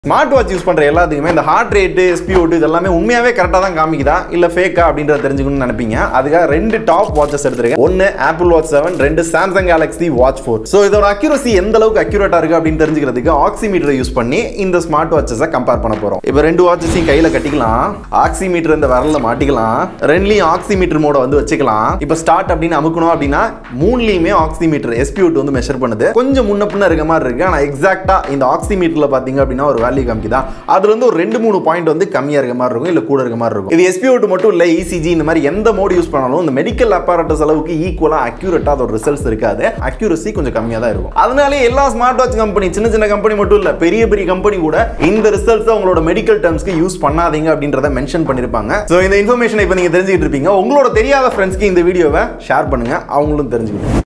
smart watch use பண்ற எல்லாத்துக்குமே இந்த ஹார்ட் ரேட்டு எஸ்பிஓட்டு இதெல்லாமே உண்மையாவே கரெக்டாக தான் காமிக்குதா இல்ல ஃபேக்கா அப்படின்றத தெரிஞ்சுக்கணும்னு நினைப்பீங்க அதுக்காக ரெண்டு டாப் வாட்சஸ் எடுத்திருக்கேன் ஒன்னு ஆப்பிள் வாட்ச் செவன் ரெண்டு Samsung Galaxy watch four so இதோட அக்யூரசி எந்த அளவுக்கு அக்யூரேட்டா இருக்கு அப்படின்னு தெரிஞ்சுக்கிறதுக்கு ஆக்சிமீட்டரை யூஸ் பண்ணி இந்த ஸ்மார்ட் வாட்சஸை கம்பேர் பண்ண போறோம் இப்போ ரெண்டு வாட்சஸையும் கையில கட்டிக்கலாம் ஆக்சிமீட்டர் இந்த விரல்ல மாட்டிக்கலாம் ரெண்டுலையும் ஆக்சிமீட்டர் மோட வந்து வச்சுக்கலாம் இப்போ ஸ்டார்ட் அப்படின்னு அமுக்கணும் அப்படின்னா மூணுலையுமே ஆக்சிமீட்டர் எஸ்பிஓட் வந்து மெஷர் பண்ணுது கொஞ்சம் முன்ன பின்ன இருக்க மாதிரி இருக்கு ஆனால் எக்ஸாக்டா இந்த ஆக்சிமீட்டர்ல பாத்தீங்க அப்படின்னா ஒரு வேல்யூ காமிக்குதா அதுல இருந்து ஒரு ரெண்டு மூணு பாயிண்ட் வந்து கம்மியா இருக்க மாதிரி இருக்கும் இல்ல கூட இருக்க மாதிரி இருக்கும் இது எஸ்பிஓட் மட்டும் இல்ல இசிஜி இந்த மாதிரி எந்த மோட் யூஸ் பண்ணாலும் இந்த மெடிக்கல் அப்பாரட்டஸ் அளவுக்கு ஈக்குவலா அக்யூரேட்டா அதோட ரிசல்ட்ஸ் இருக்காது அக்யூரசி கொஞ்சம் கம்மியா தான் இருக்கும் அதனாலே எல்லா ஸ்மார்ட் வாட்ச் கம்பெனி சின்ன சின்ன கம்பெனி மட்டும் இல்ல பெரிய பெரிய கம்பெனி கூட இந்த ரிசல்ட்ஸ் உங்களோட மெடிக்கல் டேர்ம்ஸ்க்கு யூஸ் பண்ணாதீங்க அப்படின்றத மென்ஷன் பண்ணிருப்பாங்க ஸோ இந்த இன்ஃபர்மேஷன் இப்போ நீங்க தெரிஞ்சுக்கிட்டு இருப்பீங்க உங்களோட தெரியாத ஃப்ரெண்ட்ஸ்க்கு இந்த வீடியோவை ஷேர் பண்ணுங்க அவங்களும் தெரிஞ்சுக்கிட்டு